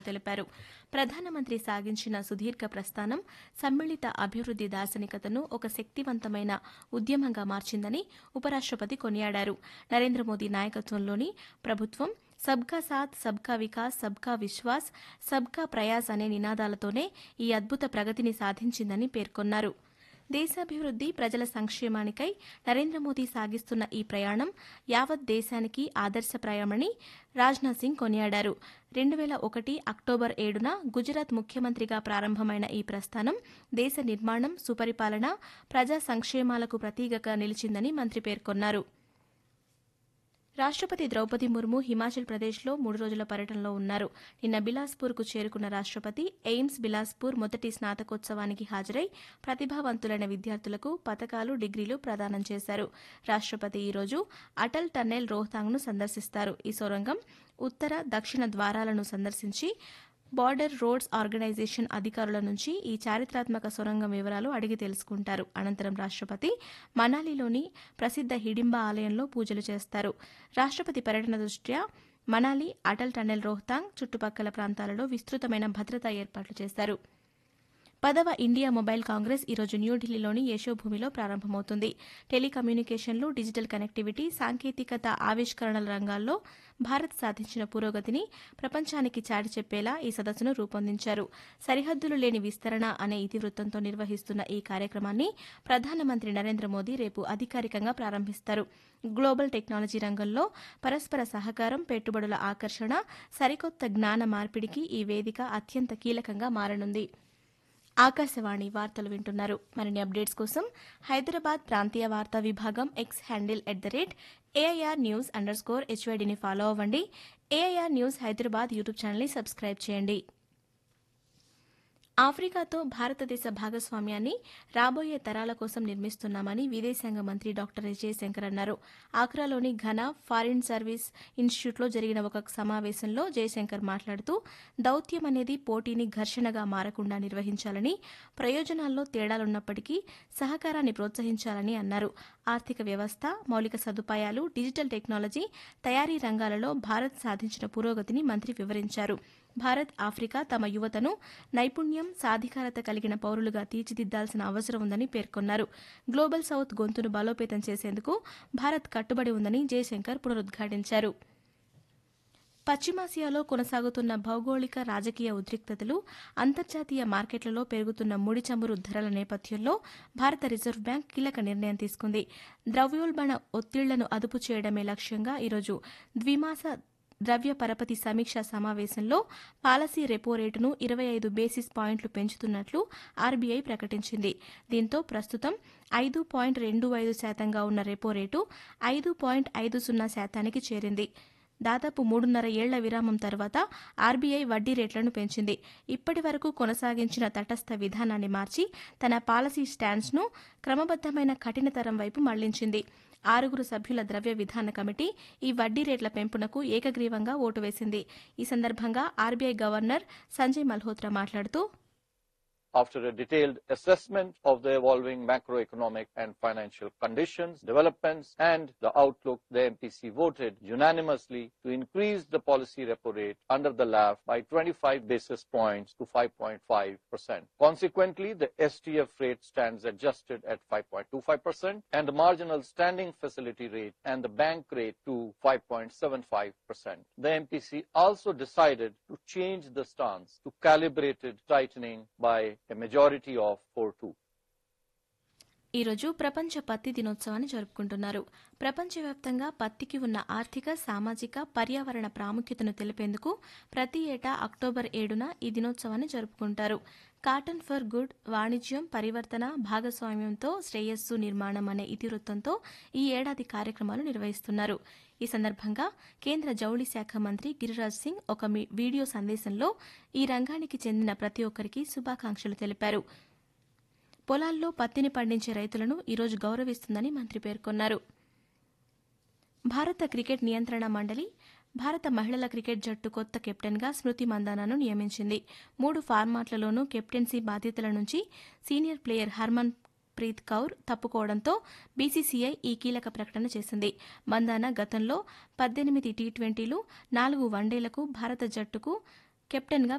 తెలిపారు ప్రధానమంత్రి సాగించిన సుదీర్ఘ ప్రస్థానం సమ్మిళిత అభివృద్ది దార్శనికతను ఒక శక్తివంతమైన ఉద్యమంగా మార్చిందని ఉపరాష్టపతి కొనియాడారు నరేంద్ర మోదీ నాయకత్వంలోని ప్రభుత్వం సబ్కా సాథ్ సబ్కా వికాస్ సబ్కా విశ్వాస్ సబ్కా ప్రయాస్ అనే నినాదాలతోనే ఈ అద్భుత ప్రగతిని సాధించిందని పేర్కొన్నారు దేశాభివృద్ది ప్రజల సంక్షేమానికై నరేంద్ర మోదీ సాగిస్తున్న ఈ ప్రయాణం యావత్ దేశానికి ఆదర్శప్రాయమని రాజ్నాథ్ సింగ్ కొనియాడారు రెండు వేల ఒకటి అక్టోబర్ ఏడున గుజరాత్ ముఖ్యమంత్రిగా ప్రారంభమైన ఈ ప్రస్థానం దేశ నిర్మాణం సుపరిపాలన ప్రజా సంక్షేమాలకు ప్రతీకగా నిలిచిందని మంత్రి పేర్కొన్నారు రాష్టపతి ద్రౌపది ముర్ము హిమాచల్ ప్రదేశ్లో మూడు రోజుల పర్యటనలో ఉన్నారు నిన్న బిలాస్పూర్కు చేరుకున్న రాష్టపతి ఎయిమ్స్ బిలాస్పూర్ మొదటి స్నాతకోత్సవానికి హాజరై ప్రతిభావంతులైన విద్యార్థులకు పతకాలు డిగ్రీలు ప్రదానం చేశారు రాష్టపతి ఈరోజు అటల్ టన్నెల్ రోహతాంగ్ను సందర్శిస్తారు ఈ సొరంగం ఉత్తర దక్షిణ ద్వారాలను సందర్శించి బార్డర్ రోడ్స్ ఆర్గనైజేషన్ అధికారుల నుంచి ఈ చారిత్రాత్మక సొరంగం వివరాలు అడిగి తెలుసుకుంటారు అనంతరం రాష్టపతి మనాలిలోని ప్రసిద్ధ హిడింబా ఆలయంలో పూజలు చేస్తారు రాష్టపతి పర్యటన దృష్ట్యా మనాలి అటల్ టన్నెల్ రోహతాంగ్ చుట్టుపక్కల ప్రాంతాలలో విస్తృతమైన భద్రతా ఏర్పాట్లు చేశారు పదవ ఇండియా మొబైల్ కాంగ్రెస్ ఈరోజు న్యూఢిల్లీలోని యశోభూమిలో ప్రారంభమవుతుంది టెలికమ్యూనికేషన్లు డిజిటల్ కనెక్టివిటీ సాంకేతికత ఆవిష్కరణల రంగాల్లో భారత్ సాధించిన పురోగతిని ప్రపంచానికి చాటి చెప్పేలా ఈ సదస్సును రూపొందించారు సరిహద్దులు లేని విస్తరణ అనే ఇతివృత్తంతో నిర్వహిస్తున్న ఈ కార్యక్రమాన్ని ప్రధానమంత్రి నరేంద్ర మోదీ రేపు అధికారికంగా ప్రారంభిస్తారు గ్లోబల్ టెక్నాలజీ రంగంలో పరస్పర సహకారం పెట్టుబడుల ఆకర్షణ సరికొత్త జ్ఞాన మార్పిడికి ఈ వేదిక అత్యంత కీలకంగా మారనుంది ఆకాశవాణి వార్తలు వింటున్నారు మరిన్ని అప్డేట్స్ కోసం హైదరాబాద్ ప్రాంతీయ వార్తా విభాగం X handle at the rate AIR news underscore హెచ్వైడిని ఫాలో అవ్వండి ఏఐఆర్ న్యూస్ హైదరాబాద్ యూట్యూబ్ ఛానల్ని సబ్స్క్రైబ్ చేయండి ఆఫ్రికాతో భారతదేశ భాగస్వామ్యాన్ని రాబోయే తరాల కోసం నిర్మిస్తున్నామని విదేశాంగ మంత్రి డాక్టర్ జయశంకర్ అన్నారు ఆక్రాలోని ఘనా ఫారిన్ సర్వీస్ ఇన్స్టిట్యూట్లో జరిగిన ఒక సమావేశంలో జయశంకర్ మాట్లాడుతూ దౌత్యం అనేది పోటీని ఘర్షణగా మారకుండా నిర్వహించాలని ప్రయోజనాల్లో తేడాలున్నప్పటికీ సహకారాన్ని ప్రోత్సహించాలని అన్నారు ఆర్థిక వ్యవస్థ మౌలిక సదుపాయాలు డిజిటల్ టెక్నాలజీ తయారీ రంగాలలో భారత్ సాధించిన పురోగతిని మంత్రి వివరించారు భారత్ ఆఫ్రికా తమ యువతను నైపుణ్యం సాధికారత కలిగిన పౌరులుగా తీర్చిదిద్దాల్సిన అవసరం ఉందని పేర్కొన్నారు గ్లోబల్ సౌత్ గొంతును బలోపేతం చేసేందుకు భారత్ కట్టుబడి ఉందని జయశంకర్ పునరుద్ఘాటించారు పశ్చిమాసియాలో కొనసాగుతున్న భౌగోళిక రాజకీయ ఉద్రిక్తతలు అంతర్జాతీయ మార్కెట్లలో పెరుగుతున్న ముడి చమురు ధరల నేపథ్యంలో భారత రిజర్వ్ బ్యాంక్ కీలక నిర్ణయం తీసుకుంది ద్రవ్యోల్బణ ఒత్తిళ్లను అదుపు చేయడమే లక్ష్యంగా ఈరోజు ద్విమాస ద్రవ్య పరపతి సమీక్షా సమావేశంలో పాలసీ రెపో రేటును ఇరవై ఐదు బేసిస్ పాయింట్లు పెంచుతున్నట్లు ఆర్బీఐ ప్రకటించింది దీంతో ప్రస్తుతం ఐదు పాయింట్ రెండు ఐదు శాతంగా ఉన్న రెపో రేటు ఐదు పాయింట్ ఐదు సున్నా శాతానికి చేరింది దాదాపు మూడున్నర ఏళ్ల విరామం తర్వాత ఆర్బీఐ వడ్డీ రేట్లను పెంచింది ఇప్పటి వరకు కొనసాగించిన తటస్థ విధానాన్ని మార్చి తన పాలసీ స్టాండ్స్ను క్రమబద్దమైన కఠినతరం వైపు మళ్లించింది ఆరుగురు సభ్యుల ద్రవ్య విధాన కమిటీ ఈ వడ్డీ రేట్ల పెంపునకు ఏకగ్రీవంగా ఓటు వేసింది ఈ సందర్భంగా ఆర్బీఐ గవర్నర్ సంజయ్ మల్హోత్రా మాట్లాడుతూ after a detailed assessment of the evolving macroeconomic and financial conditions, developments, and the outlook, the MPC voted unanimously to increase the policy repo rate under the LAF by 25 basis points to 5.5%. Consequently, the STF rate stands adjusted at 5.25% and the marginal standing facility rate and the bank rate to 5.75%. The MPC also decided to change the stance to calibrated tightening by a majority of 4-2. ఈరోజు ప్రపంచ పత్తి దినోత్సవాన్ని జరుపుకుంటున్నారు ప్రపంచవ్యాప్తంగా పత్తికి ఉన్న ఆర్థిక సామాజిక పర్యావరణ ప్రాముఖ్యతను తెలిపేందుకు ప్రతి ఏటా అక్టోబర్ ఏడున ఈ దినోత్సవాన్ని జరుపుకుంటారు కాటన్ ఫర్ గుడ్ వాణిజ్యం పరివర్తన భాగస్వామ్యంతో శ్రేయస్సు నిర్మాణం అనే ఇతివృత్తంతో ఈ ఏడాది కార్యక్రమాలు నిర్వహిస్తున్నారు ఈ సందర్భంగా కేంద్ర జౌళి శాఖ మంత్రి గిరిరాజ్ సింగ్ ఒక వీడియో సందేశంలో ఈ రంగానికి చెందిన ప్రతి ఒక్కరికి శుభాకాంక్షలు తెలిపారు పొలాల్లో పత్తిని పండించే రైతులను ఈరోజు గౌరవిస్తుందని మంత్రి పేర్కొన్నారు భారత క్రికెట్ నియంత్రణ మండలి భారత మహిళల క్రికెట్ జట్టు కొత్త కెప్టెన్గా స్మృతి మందానాను నియమించింది మూడు ఫార్మాట్లలోనూ కెప్టెన్సీ బాధ్యతల నుంచి senior player Harmanpreet Kaur తప్పుకోవడంతో బీసీసీఐ ఈ కీలక ప్రకటన చేసింది మందాన గతంలో పద్దెనిమిది టీ ట్వంటీలు నాలుగు వన్డేలకు భారత జట్టుకు కెప్టెన్గా